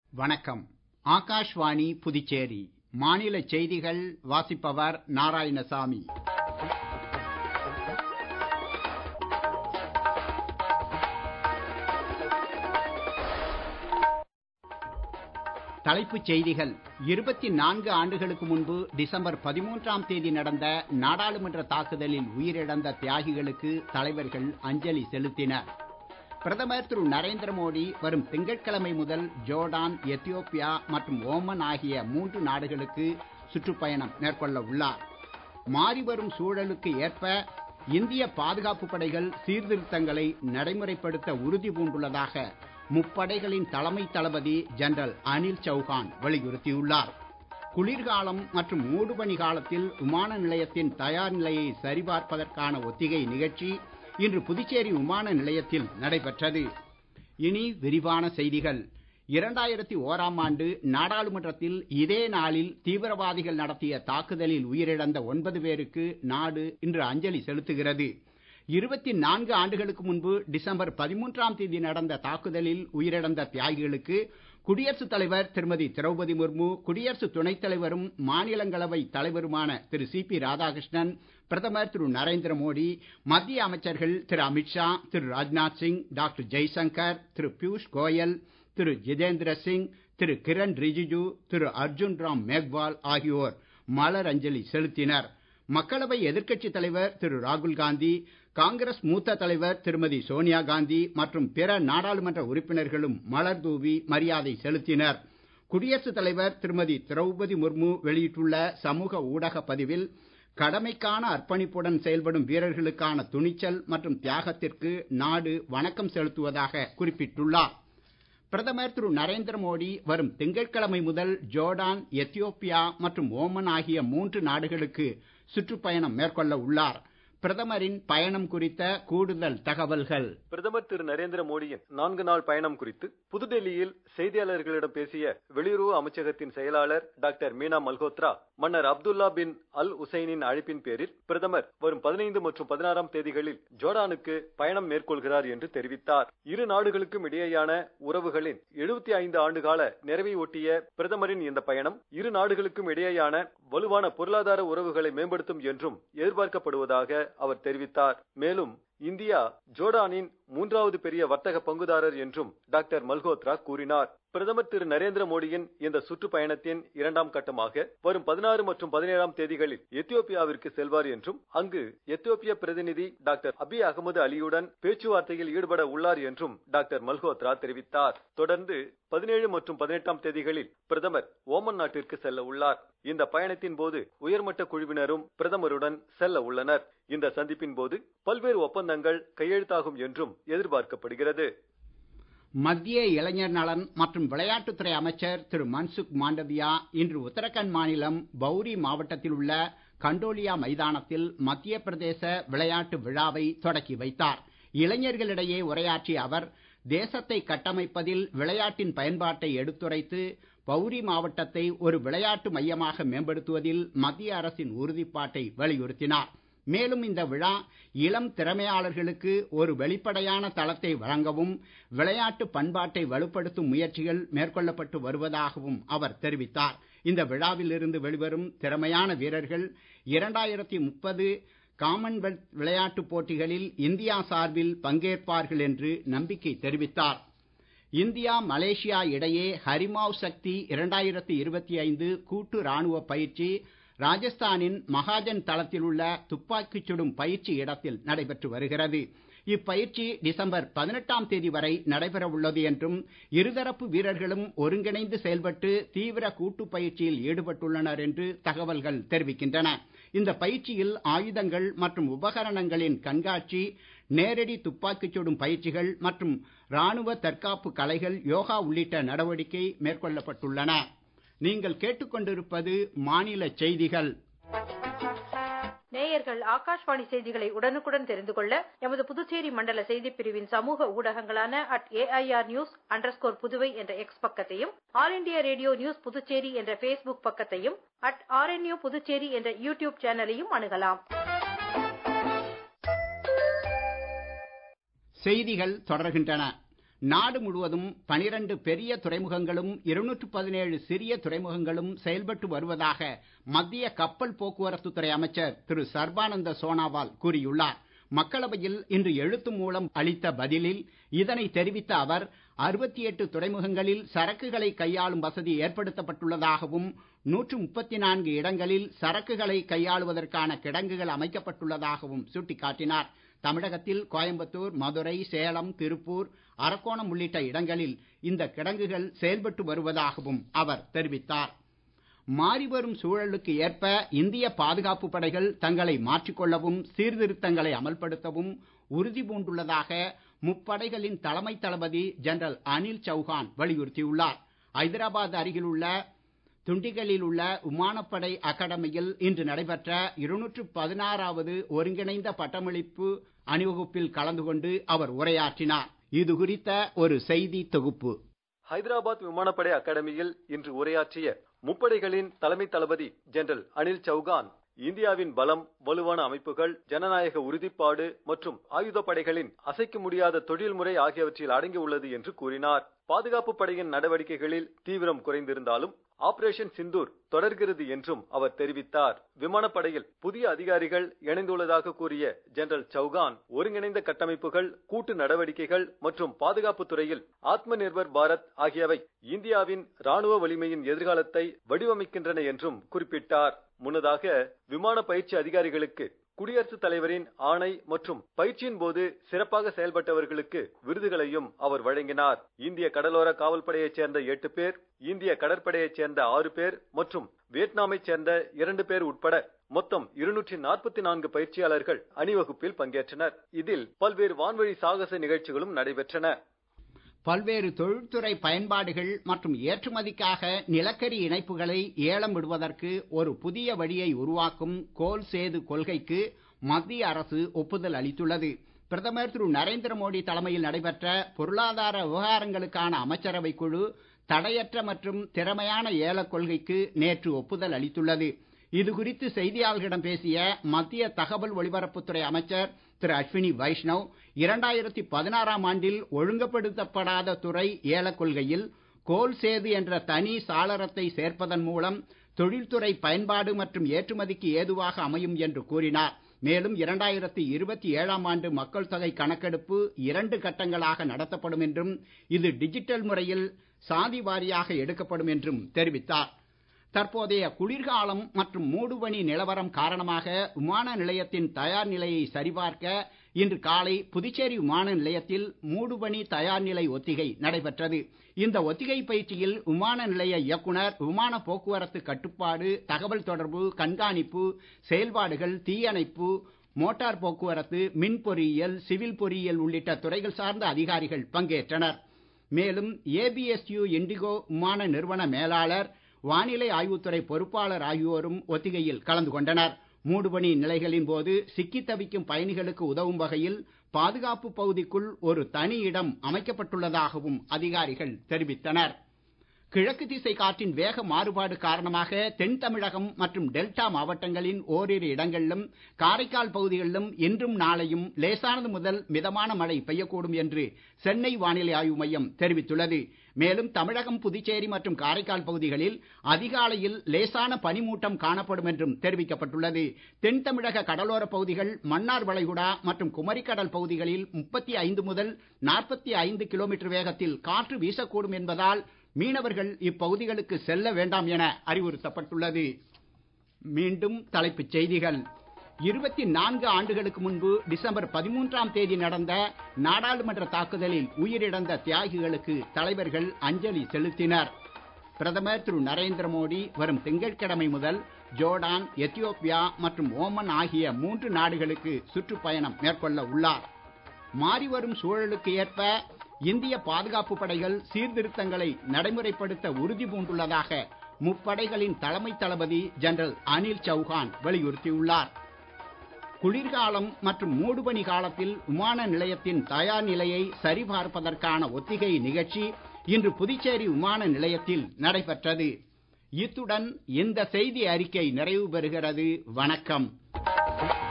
வணக்கம் ஆகாஷ்வாணி புதுச்சேரி மாநில செய்திகள் வாசிப்பவர் நாராயணசாமி தலைப்புச் செய்திகள் இருபத்தி நான்கு ஆண்டுகளுக்கு முன்பு டிசம்பர் பதிமூன்றாம் தேதி நடந்த நாடாளுமன்ற தாக்குதலில் உயிரிழந்த தியாகிகளுக்கு தலைவர்கள் அஞ்சலி செலுத்தினர் பிரதமர் திரு நரேந்திர மோடி வரும் திங்கட்கிழமை முதல் ஜோர்டான் எத்தியோப்பியா மற்றும் ஓமன் ஆகிய மூன்று நாடுகளுக்கு சுற்றுப்பயணம் மேற்கொள்ள உள்ளார் மாறிவரும் சூழலுக்கு ஏற்ப இந்திய பாதுகாப்பு படைகள் சீர்திருத்தங்களை நடைமுறைப்படுத்த உறுதி பூண்டுள்ளதாக முப்படைகளின் தலைமை தளபதி ஜெனரல் அனில் சௌஹான் வலியுறுத்தியுள்ளார் குளிர்காலம் மற்றும் மூடுபனி காலத்தில் விமான நிலையத்தின் தயார் நிலையை சரிபார்ப்பதற்கான ஒத்திகை நிகழ்ச்சி இன்று புதுச்சேரி விமான நிலையத்தில் நடைபெற்றது இனி விரிவான செய்திகள் இரண்டாயிரத்தி ஓராம் ஆண்டு நாடாளுமன்றத்தில் இதே நாளில் தீவிரவாதிகள் நடத்திய தாக்குதலில் உயிரிழந்த ஒன்பது பேருக்கு நாடு இன்று அஞ்சலி செலுத்துகிறது இருபத்தி நான்கு ஆண்டுகளுக்கு முன்பு டிசம்பர் பதிமூன்றாம் தேதி நடந்த தாக்குதலில் உயிரிழந்த தியாகிகளுக்கு குடியரசுத் தலைவர் திருமதி திரௌபதி முர்மு குடியரசு துணைத் தலைவரும் மாநிலங்களவை தலைவருமான திரு சி பி ராதாகிருஷ்ணன் பிரதமர் திரு நரேந்திர மோடி மத்திய அமைச்சர்கள் திரு அமித்ஷா திரு ராஜ்நாத் சிங் டாக்டர் ஜெய்சங்கர் திரு பியூஷ் கோயல் திரு ஜிதேந்திர சிங் திரு கிரண் ரிஜிஜு திரு அர்ஜுன் ராம் மேக்வால் ஆகியோர் மலர் அஞ்சலி செலுத்தினர் மக்களவை எதிர்க்கட்சித் தலைவர் திரு ராகுல் காந்தி காங்கிரஸ் மூத்த தலைவர் திருமதி சோனியா காந்தி மற்றும் பிற நாடாளுமன்ற உறுப்பினர்களும் மலர் தூவி மரியாதை செலுத்தினர் குடியரசுத் தலைவர் திருமதி திரௌபதி முர்மு வெளியிட்டுள்ள சமூக ஊடக பதிவில் கடமைக்கான அர்ப்பணிப்புடன் செயல்படும் வீரர்களுக்கான துணிச்சல் மற்றும் தியாகத்திற்கு நாடு வணக்கம் செலுத்துவதாக குறிப்பிட்டுள்ளார் பிரதமர் திரு நரேந்திர மோடி வரும் திங்கட்கிழமை முதல் ஜோர்டான் எத்தியோப்பியா மற்றும் ஓமன் ஆகிய மூன்று நாடுகளுக்கு சுற்றுப்பயணம் மேற்கொள்ள உள்ளார் பிரதமரின் பயணம் குறித்த கூடுதல் தகவல்கள் பிரதமர் திரு நரேந்திர மோடியின் நான்கு நாள் பயணம் குறித்து புதுடெல்லியில் செய்தியாளர்களிடம் பேசிய வெளியுறவு அமைச்சகத்தின் செயலாளர் டாக்டர் மீனா மல்ஹோத்ரா மன்னர் அப்துல்லா பின் அல் உசைனின் அழைப்பின் பேரில் பிரதமர் வரும் பதினைந்து மற்றும் பதினாறாம் தேதிகளில் ஜோர்டானுக்கு பயணம் மேற்கொள்கிறார் என்று தெரிவித்தார் இரு நாடுகளுக்கும் இடையேயான உறவுகளின் எழுபத்தி ஐந்து ஆண்டு கால நிறைவை ஒட்டிய பிரதமரின் இந்த பயணம் இரு நாடுகளுக்கும் இடையேயான வலுவான பொருளாதார உறவுகளை மேம்படுத்தும் என்றும் எதிர்பார்க்கப்படுவதாக அவர் தெரிவித்தார் மேலும் இந்தியா ஜோர்டானின் மூன்றாவது பெரிய வர்த்தக பங்குதாரர் என்றும் டாக்டர் மல்ஹோத்ரா கூறினார் பிரதமர் திரு நரேந்திர மோடியின் இந்த சுற்றுப்பயணத்தின் இரண்டாம் கட்டமாக வரும் பதினாறு மற்றும் பதினேழாம் தேதிகளில் எத்தியோப்பியாவிற்கு செல்வார் என்றும் அங்கு எத்தியோப்பிய பிரதிநிதி டாக்டர் அபி அகமது அலியுடன் பேச்சுவார்த்தையில் ஈடுபட உள்ளார் என்றும் டாக்டர் மல்ஹோத்ரா தெரிவித்தார் தொடர்ந்து பதினேழு மற்றும் பதினெட்டாம் தேதிகளில் பிரதமர் ஓமன் நாட்டிற்கு செல்ல உள்ளார் இந்த பயணத்தின் போது உயர்மட்ட குழுவினரும் பிரதமருடன் செல்ல உள்ளனர் இந்த சந்திப்பின் போது பல்வேறு ஒப்பந்தங்கள் கையெழுத்தாகும் என்றும் எதிர்பார்க்கப்படுகிறது மத்திய இளைஞர் நலன் மற்றும் விளையாட்டுத்துறை அமைச்சர் திரு மன்சுக் மாண்டவியா இன்று உத்தரகண்ட் மாநிலம் பௌரி மாவட்டத்தில் உள்ள கண்டோலியா மைதானத்தில் மத்திய பிரதேச விளையாட்டு விழாவை தொடக்கி வைத்தார் இளைஞர்களிடையே உரையாற்றிய அவர் தேசத்தை கட்டமைப்பதில் விளையாட்டின் பயன்பாட்டை எடுத்துரைத்து பௌரி மாவட்டத்தை ஒரு விளையாட்டு மையமாக மேம்படுத்துவதில் மத்திய அரசின் உறுதிப்பாட்டை வலியுறுத்தினார் மேலும் இந்த விழா இளம் திறமையாளர்களுக்கு ஒரு வெளிப்படையான தளத்தை வழங்கவும் விளையாட்டு பண்பாட்டை வலுப்படுத்தும் முயற்சிகள் மேற்கொள்ளப்பட்டு வருவதாகவும் அவர் தெரிவித்தார் இந்த விழாவில் இருந்து வெளிவரும் திறமையான வீரர்கள் இரண்டாயிரத்தி முப்பது காமன்வெல்த் விளையாட்டுப் போட்டிகளில் இந்தியா சார்பில் பங்கேற்பார்கள் என்று நம்பிக்கை தெரிவித்தார் இந்தியா மலேசியா இடையே ஹரிமாவ் சக்தி இரண்டாயிரத்தி இருபத்தி ஐந்து கூட்டு ராணுவ பயிற்சி ராஜஸ்தானின் மகாஜன் தளத்தில் உள்ள துப்பாக்கிச் சுடும் பயிற்சி இடத்தில் நடைபெற்று வருகிறது இப்பயிற்சி டிசம்பர் பதினெட்டாம் தேதி வரை நடைபெற உள்ளது என்றும் இருதரப்பு வீரர்களும் ஒருங்கிணைந்து செயல்பட்டு தீவிர கூட்டு பயிற்சியில் ஈடுபட்டுள்ளனர் என்று தகவல்கள் தெரிவிக்கின்றன இந்த பயிற்சியில் ஆயுதங்கள் மற்றும் உபகரணங்களின் கண்காட்சி நேரடி துப்பாக்கிச் சுடும் பயிற்சிகள் மற்றும் ராணுவ தற்காப்பு கலைகள் யோகா உள்ளிட்ட நடவடிக்கை மேற்கொள்ளப்பட்டுள்ளன நீங்கள் கேட்டுக்கொண்டிருப்பது மாநில செய்திகள் நேயர்கள் ஆகாஷ்வாணி செய்திகளை உடனுக்குடன் தெரிந்து கொள்ள எமது புதுச்சேரி மண்டல செய்திப் பிரிவின் சமூக ஊடகங்களான at AIR news underscore Puduvai என்ற எக்ஸ் பக்கத்தையும் all India radio news Puducherry என்ற பேஸ்புக் பக்கத்தையும் அட் ஆர்என்யூ புதுச்சேரி என்ற யூடியூப் சேனலையும் அணுகலாம் செய்திகள் தொடர்கின்றன நாடு முழுவதும் பனிரண்டு பெரிய துறைமுகங்களும் இருநூற்று பதினேழு சிறிய துறைமுகங்களும் செயல்பட்டு வருவதாக மத்திய கப்பல் போக்குவரத்து துறை அமைச்சர் திரு சர்பானந்த சோனாவால் கூறியுள்ளார் மக்களவையில் இன்று எழுத்து மூலம் அளித்த பதிலில் இதனை தெரிவித்த அவர் அறுபத்தி எட்டு துறைமுகங்களில் சரக்குகளை கையாளும் வசதி ஏற்படுத்தப்பட்டுள்ளதாகவும் நூற்று முப்பத்தி நான்கு இடங்களில் சரக்குகளை கையாளுவதற்கான கிடங்குகள் அமைக்கப்பட்டுள்ளதாகவும் சுட்டிக்காட்டினார் தமிழகத்தில் கோயம்புத்தூர் மதுரை சேலம் திருப்பூர் அரக்கோணம் உள்ளிட்ட இடங்களில் இந்த கிடங்குகள் செயல்பட்டு வருவதாகவும் அவர் தெரிவித்தார் மாறிவரும் சூழலுக்கு ஏற்ப இந்திய பாதுகாப்பு படைகள் தங்களை மாற்றிக்கொள்ளவும் சீர்திருத்தங்களை அமல்படுத்தவும் உறுதி பூண்டுள்ளதாக முப்படைகளின் தலைமை தளபதி ஜெனரல் அனில் சௌஹான் வலியுறுத்தியுள்ளார் ஐதராபாத் அருகில் உள்ள துண்டிகலில் உள்ள விமானப்படை அகாடமியில் இன்று நடைபெற்ற இருநூற்று பதினாறாவது ஒருங்கிணைந்த பட்டமளிப்பு அணிவகுப்பில் கலந்து கொண்டு அவர் உரையாற்றினார் இது குறித்த ஒரு செய்தி தொகுப்பு ஹைதராபாத் விமானப்படை அகாடமியில் இன்று உரையாற்றிய முப்படைகளின் தலைமை தளபதி ஜெனரல் அனில் சௌகான் இந்தியாவின் பலம் வலுவான அமைப்புகள் ஜனநாயக உறுதிப்பாடு மற்றும் ஆயுதப்படைகளின் அசைக்க முடியாத தொழில்முறை ஆகியவற்றில் அடங்கியுள்ளது என்று கூறினார் பாதுகாப்பு படையின் நடவடிக்கைகளில் தீவிரம் குறைந்திருந்தாலும் ஆபரேஷன் சிந்தூர் தொடர்கிறது என்றும் அவர் தெரிவித்தார் விமானப்படையில் புதிய அதிகாரிகள் இணைந்துள்ளதாக கூறிய ஜெனரல் சௌகான் ஒருங்கிணைந்த கட்டமைப்புகள் கூட்டு நடவடிக்கைகள் மற்றும் பாதுகாப்பு துறையில் ஆத்ம நிர்பர் பாரத் ஆகியவை இந்தியாவின் ராணுவ வலிமையின் எதிர்காலத்தை வடிவமைக்கின்றன என்றும் குறிப்பிட்டார் முன்னதாக விமான பயிற்சி அதிகாரிகளுக்கு குடியரசுத் தலைவரின் ஆணை மற்றும் பயிற்சியின் போது சிறப்பாக செயல்பட்டவர்களுக்கு விருதுகளையும் அவர் வழங்கினார் இந்திய கடலோர காவல்படையைச் சேர்ந்த எட்டு பேர் இந்திய கடற்படையைச் சேர்ந்த ஆறு பேர் மற்றும் வியட்நாமைச் சேர்ந்த இரண்டு பேர் உட்பட மொத்தம் இருநூற்றி நாற்பத்தி நான்கு பயிற்சியாளர்கள் அணிவகுப்பில் பங்கேற்றனர் இதில் பல்வேறு வான்வழி சாகச நிகழ்ச்சிகளும் நடைபெற்றன பல்வேறு தொழில்துறை பயன்பாடுகள் மற்றும் ஏற்றுமதிக்காக நிலக்கரி இணைப்புகளை ஏலம் விடுவதற்கு ஒரு புதிய வழியை உருவாக்கும் கோல் சேது கொள்கைக்கு மத்திய அரசு ஒப்புதல் அளித்துள்ளது பிரதமர் திரு நரேந்திர மோடி தலைமையில் நடைபெற்ற பொருளாதார விவகாரங்களுக்கான அமைச்சரவை குழு தடையற்ற மற்றும் திறமையான ஏலக் கொள்கைக்கு நேற்று ஒப்புதல் அளித்துள்ளது இது குறித்து செய்தியாளர்களிடம் பேசிய மத்திய தகவல் ஒலிபரப்புத்துறை அமைச்சர் திரு அஸ்வினி வைஷ்ணவ் இரண்டாயிரத்தி பதினாறாம் ஆண்டில் ஒழுங்குபடுத்தப்படாத துறை ஏலக் கொள்கையில் கோல் சேது என்ற தனி சாளரத்தை சேர்ப்பதன் மூலம் தொழில்துறை பயன்பாடு மற்றும் ஏற்றுமதிக்கு ஏதுவாக அமையும் என்று கூறினார் மேலும் இரண்டாயிரத்தி இருபத்தி ஏழாம் ஆண்டு மக்கள் தொகை கணக்கெடுப்பு இரண்டு கட்டங்களாக நடத்தப்படும் என்றும் இது டிஜிட்டல் முறையில் சாதி வாரியாக எடுக்கப்படும் என்றும் தெரிவித்தார் தற்போதைய குளிர்காலம் மற்றும் மூடுபனி நிலவரம் காரணமாக விமான நிலையத்தின் தயார் நிலையை சரிபார்க்க இன்று காலை புதுச்சேரி விமான நிலையத்தில் மூடுபனி தயார் நிலை ஒத்திகை நடைபெற்றது இந்த ஒத்திகை பயிற்சியில் விமான நிலைய இயக்குனர் விமான போக்குவரத்து கட்டுப்பாடு தகவல் தொடர்பு கண்காணிப்பு செயல்பாடுகள் தீயணைப்பு மோட்டார் போக்குவரத்து மின் பொறியியல் சிவில் பொறியியல் உள்ளிட்ட துறைகள் சார்ந்த அதிகாரிகள் பங்கேற்றனர் மேலும் ஏபிஎஸ்யூ இண்டிகோ விமான நிறுவன மேலாளர் வானிலை ஆய்வுத்துறை பொறுப்பாளர் ஆகியோரும் ஒத்திகையில் கலந்து கொண்டனர் மூடுபனி நிலைகளின் போது சிக்கித் தவிக்கும் பயணிகளுக்கு உதவும் வகையில் பாதுகாப்பு பகுதிக்குள் ஒரு தனி இடம் அமைக்கப்பட்டுள்ளதாகவும் அதிகாரிகள் தெரிவித்தனர் கிழக்கு திசை காற்றின் வேக மாறுபாடு காரணமாக தென் தமிழகம் மற்றும் டெல்டா மாவட்டங்களின் ஓரிரு இடங்களிலும் காரைக்கால் பகுதிகளிலும் இன்றும் நாளையும் லேசானது முதல் மிதமான மழை பெய்யக்கூடும் என்று சென்னை வானிலை ஆய்வு மையம் தெரிவித்துள்ளது மேலும் தமிழகம் புதுச்சேரி மற்றும் காரைக்கால் பகுதிகளில் அதிகாலையில் லேசான பனிமூட்டம் காணப்படும் என்றும் தெரிவிக்கப்பட்டுள்ளது தென் தமிழக கடலோர பகுதிகள் மன்னார் வளைகுடா மற்றும் குமரிக்கடல் பகுதிகளில் முப்பத்தி ஐந்து முதல் நாற்பத்தி ஐந்து கிலோமீட்டர் வேகத்தில் காற்று வீசக்கூடும் என்பதால் மீனவர்கள் இப்பகுதிகளுக்கு செல்ல வேண்டாம் என அறிவுறுத்தப்பட்டுள்ளது மீண்டும் தலைப்புச் செய்திகள் இருபத்தி நான்கு ஆண்டுகளுக்கு முன்பு டிசம்பர் பதிமூன்றாம் தேதி நடந்த நாடாளுமன்ற தாக்குதலில் உயிரிழந்த தியாகிகளுக்கு தலைவர்கள் அஞ்சலி செலுத்தினர் பிரதமர் திரு நரேந்திர மோடி வரும் திங்கட்கிழமை முதல் ஜோர்டான் எத்தியோப்பியா மற்றும் ஓமன் ஆகிய மூன்று நாடுகளுக்கு சுற்றுப்பயணம் மேற்கொள்ள உள்ளார் மாறிவரும் சூழலுக்கு ஏற்ப இந்திய பாதுகாப்பு படைகள் சீர்திருத்தங்களை நடைமுறைப்படுத்த உறுதி பூண்டுள்ளதாக முப்படைகளின் தலைமை தளபதி ஜெனரல் அனில் சௌஹான் வலியுறுத்தியுள்ளார் குளிர்காலம் மற்றும் மூடுபனி காலத்தில் விமான நிலையத்தின் தயார் நிலையை சரிபார்ப்பதற்கான ஒத்திகை நிகழ்ச்சி இன்று புதுச்சேரி விமான நிலையத்தில் நடைபெற்றது இத்துடன் இந்த செய்தி அறிக்கை நிறைவு பெறுகிறது வணக்கம்